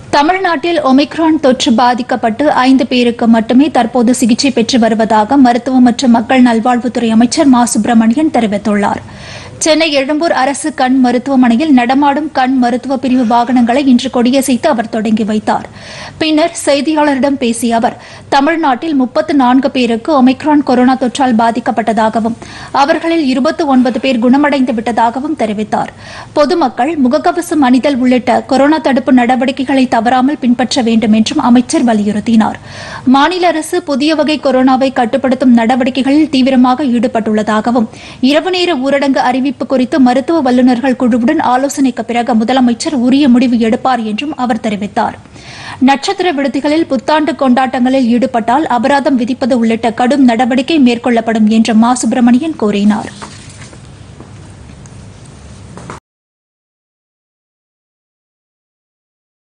தமிழ்நாட்டில் ஒமிக்ரான் தொற்று பாதிக்கப்பட்டு ஐந்து பேருக்கு மட்டுமே தற்போது சிகிச்சை பெற்று வருவதாக மருத்துவ மற்றும் மக்கள் நல்வாழ்வுத்துறை அமைச்சர் மா சுப்பிரமணியன் தெரிவித்துள்ளார் சென்னை எழும்பூர் அரசு கண் மருத்துவமனையில் நடமாடும் கண் மருத்துவ பிரிவு வாகனங்களை இன்று கொடியசைத்து அவர் தொடங்கி வைத்தார் பின்னர் செய்தியாளரிடம் பேசிய அவர் தமிழ்நாட்டில் முப்பத்து நான்கு பேருக்கு ஒமிக்ரான் கொரோனா தொற்றால் பாதிக்கப்பட்டதாகவும் அவர்களில் இருபத்தி ஒன்பது பேர் குணமடைந்து விட்டதாகவும் தெரிவித்தார் பொதுமக்கள் முகக்கவசம் அணிதல் உள்ளிட்ட கொரோனா தடுப்பு நடவடிக்கைகளை தவறாமல் பின்பற்ற வேண்டும் என்றும் அமைச்சர் வலியுறுத்தினார் மாநில அரசு புதிய வகை கொரோனாவை கட்டுப்படுத்தும் நடவடிக்கைகளில் தீவிரமாக ஈடுபட்டுள்ளதாகவும் இரவு நேர ஊரடங்கு அறிவிப்பு குறித்து மருத்துவ வல்லுநர்கள் குழுவுடன் ஆலோசனைக்கு பிறகு முதலமைச்சர் உரிய முடிவு எடுப்பார் என்றும் அவர் தெரிவித்தார் நட்சத்திர விடுதிகளில் புத்தாண்டு கொண்டாட்டங்களில் ஈடுபட்டால் அபராதம் விதிப்பது உள்ளிட்ட கடும் நடவடிக்கை மேற்கொள்ளப்படும் என்று மா சுப்பிரமணியன் கூறினாா்